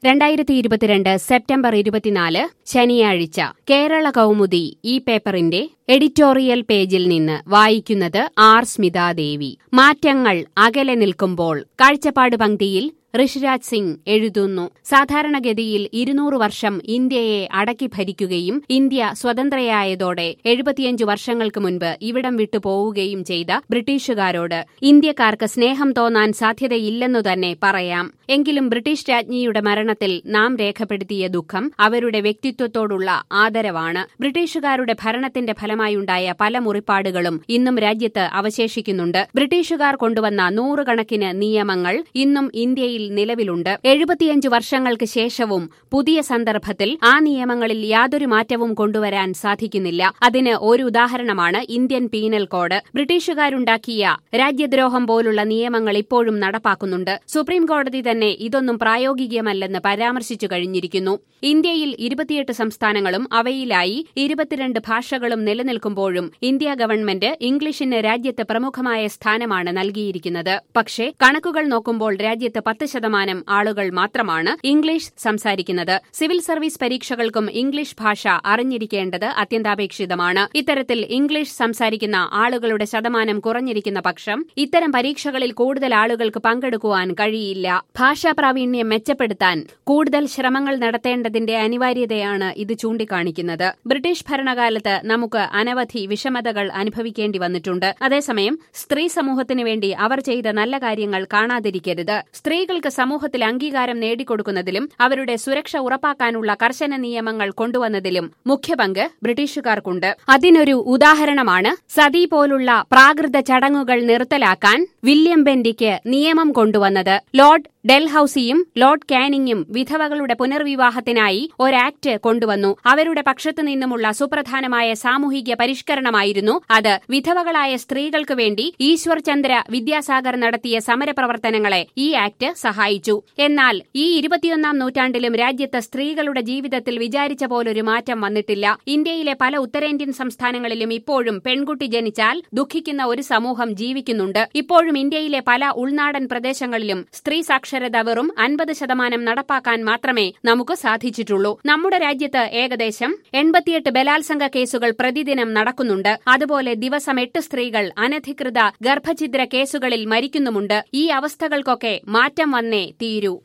രണ്ടായിരത്തി ഇരുപത്തിരണ്ട് സെപ്റ്റംബർ ഇരുപത്തിനാല് ശനിയാഴ്ച കേരള കൗമുദി ഈ പേപ്പറിന്റെ എഡിറ്റോറിയൽ പേജിൽ നിന്ന് വായിക്കുന്നത് ആർ സ്മിതാദേവി മാറ്റങ്ങൾ അകലെ നിൽക്കുമ്പോൾ കാഴ്ചപ്പാട് പങ്ക്തിയിൽ ഋഷിരാജ് സിംഗ് എഴുതുന്നു സാധാരണഗതിയിൽ ഇരുന്നൂറ് വർഷം ഇന്ത്യയെ അടക്കി ഭരിക്കുകയും ഇന്ത്യ സ്വതന്ത്രയായതോടെ എഴുപത്തിയഞ്ചു വർഷങ്ങൾക്ക് മുൻപ് ഇവിടം വിട്ടു പോവുകയും ചെയ്ത ബ്രിട്ടീഷുകാരോട് ഇന്ത്യക്കാർക്ക് സ്നേഹം തോന്നാൻ സാധ്യതയില്ലെന്നു തന്നെ പറയാം എങ്കിലും ബ്രിട്ടീഷ് രാജ്ഞിയുടെ മരണത്തിൽ നാം രേഖപ്പെടുത്തിയ ദുഃഖം അവരുടെ വ്യക്തിത്വത്തോടുള്ള ആദരവാണ് ബ്രിട്ടീഷുകാരുടെ ഭരണത്തിന്റെ ഫലമായുണ്ടായ പല മുറിപ്പാടുകളും ഇന്നും രാജ്യത്ത് അവശേഷിക്കുന്നുണ്ട് ബ്രിട്ടീഷുകാർ കൊണ്ടുവന്ന നൂറുകണക്കിന് നിയമങ്ങൾ ഇന്നും ഇന്ത്യയിൽ നിലവിലുണ്ട് എഴുപത്തിയഞ്ച് വർഷങ്ങൾക്ക് ശേഷവും പുതിയ സന്ദർഭത്തിൽ ആ നിയമങ്ങളിൽ യാതൊരു മാറ്റവും കൊണ്ടുവരാൻ സാധിക്കുന്നില്ല അതിന് ഒരു ഉദാഹരണമാണ് ഇന്ത്യൻ പീനൽ കോഡ് ബ്രിട്ടീഷുകാരുണ്ടാക്കിയ രാജ്യദ്രോഹം പോലുള്ള നിയമങ്ങൾ ഇപ്പോഴും നടപ്പാക്കുന്നുണ്ട് സുപ്രീം കോടതി തന്നെ ഇതൊന്നും പ്രായോഗികമല്ലെന്ന് പരാമർശിച്ചു കഴിഞ്ഞിരിക്കുന്നു ഇന്ത്യയിൽ ഇരുപത്തിയെട്ട് സംസ്ഥാനങ്ങളും അവയിലായി ഇരുപത്തിരണ്ട് ഭാഷകളും നിലനിൽക്കുമ്പോഴും ഇന്ത്യ ഗവൺമെന്റ് ഇംഗ്ലീഷിന് രാജ്യത്ത് പ്രമുഖമായ സ്ഥാനമാണ് നൽകിയിരിക്കുന്നത് പക്ഷേ കണക്കുകൾ നോക്കുമ്പോൾ രാജ്യത്ത് പത്ത് ശതമാനം ആളുകൾ മാത്രമാണ് ഇംഗ്ലീഷ് സംസാരിക്കുന്നത് സിവിൽ സർവീസ് പരീക്ഷകൾക്കും ഇംഗ്ലീഷ് ഭാഷ അറിഞ്ഞിരിക്കേണ്ടത് അത്യന്താപേക്ഷിതമാണ് ഇത്തരത്തിൽ ഇംഗ്ലീഷ് സംസാരിക്കുന്ന ആളുകളുടെ ശതമാനം കുറഞ്ഞിരിക്കുന്ന പക്ഷം ഇത്തരം പരീക്ഷകളിൽ കൂടുതൽ ആളുകൾക്ക് പങ്കെടുക്കുവാൻ കഴിയില്ല ഭാഷാ പ്രാവീണ്യം മെച്ചപ്പെടുത്താൻ കൂടുതൽ ശ്രമങ്ങൾ നടത്തേണ്ടതിന്റെ അനിവാര്യതയാണ് ഇത് ചൂണ്ടിക്കാണിക്കുന്നത് ബ്രിട്ടീഷ് ഭരണകാലത്ത് നമുക്ക് അനവധി വിഷമതകൾ അനുഭവിക്കേണ്ടി വന്നിട്ടുണ്ട് അതേസമയം സ്ത്രീ സമൂഹത്തിനു വേണ്ടി അവർ ചെയ്ത നല്ല കാര്യങ്ങൾ കാണാതിരിക്കരുത് സ്ത്രീകൾക്ക് സമൂഹത്തിൽ അംഗീകാരം നേടിക്കൊടുക്കുന്നതിലും അവരുടെ സുരക്ഷ ഉറപ്പാക്കാനുള്ള കർശന നിയമങ്ങൾ കൊണ്ടുവന്നതിലും മുഖ്യപങ്ക് ബ്രിട്ടീഷുകാർക്കുണ്ട് അതിനൊരു ഉദാഹരണമാണ് സതി പോലുള്ള പ്രാകൃത ചടങ്ങുകൾ നിർത്തലാക്കാൻ വില്യം ബെന്റിക്ക് നിയമം കൊണ്ടുവന്നത് ലോർഡ് ഡെൽഹൌസിയും ലോർഡ് കാനിങ്ങും വിധവകളുടെ പുനർവിവാഹത്തിനായി ഒരാക്ട് കൊണ്ടുവന്നു അവരുടെ പക്ഷത്തു നിന്നുമുള്ള സുപ്രധാനമായ സാമൂഹിക പരിഷ്കരണമായിരുന്നു അത് വിധവകളായ സ്ത്രീകൾക്ക് വേണ്ടി ഈശ്വർ ചന്ദ്ര വിദ്യാസാഗർ നടത്തിയ സമരപ്രവർത്തനങ്ങളെ ഈ ആക്ട് സഹായിച്ചു എന്നാൽ ഈ ഇരുപത്തിയൊന്നാം നൂറ്റാണ്ടിലും രാജ്യത്ത് സ്ത്രീകളുടെ ജീവിതത്തിൽ വിചാരിച്ച പോലൊരു മാറ്റം വന്നിട്ടില്ല ഇന്ത്യയിലെ പല ഉത്തരേന്ത്യൻ സംസ്ഥാനങ്ങളിലും ഇപ്പോഴും പെൺകുട്ടി ജനിച്ചാൽ ദുഃഖിക്കുന്ന ഒരു സമൂഹം ജീവിക്കുന്നുണ്ട് ഇപ്പോഴും ഇന്ത്യയിലെ പല ഉൾനാടൻ പ്രദേശങ്ങളിലും സ്ത്രീ സാക്ഷരത വെറും അൻപത് ശതമാനം നടപ്പാക്കാൻ മാത്രമേ നമുക്ക് സാധിച്ചിട്ടുള്ളൂ നമ്മുടെ രാജ്യത്ത് ഏകദേശം എൺപത്തിയെട്ട് ബലാത്സംഗ കേസുകൾ പ്രതിദിനം നടക്കുന്നുണ്ട് അതുപോലെ ദിവസം എട്ട് സ്ത്രീകൾ അനധികൃത ഗർഭഛിദ്ര കേസുകളിൽ മരിക്കുന്നുമുണ്ട് ഈ അവസ്ഥകൾക്കൊക്കെ മാറ്റം വന്നേ തീരൂ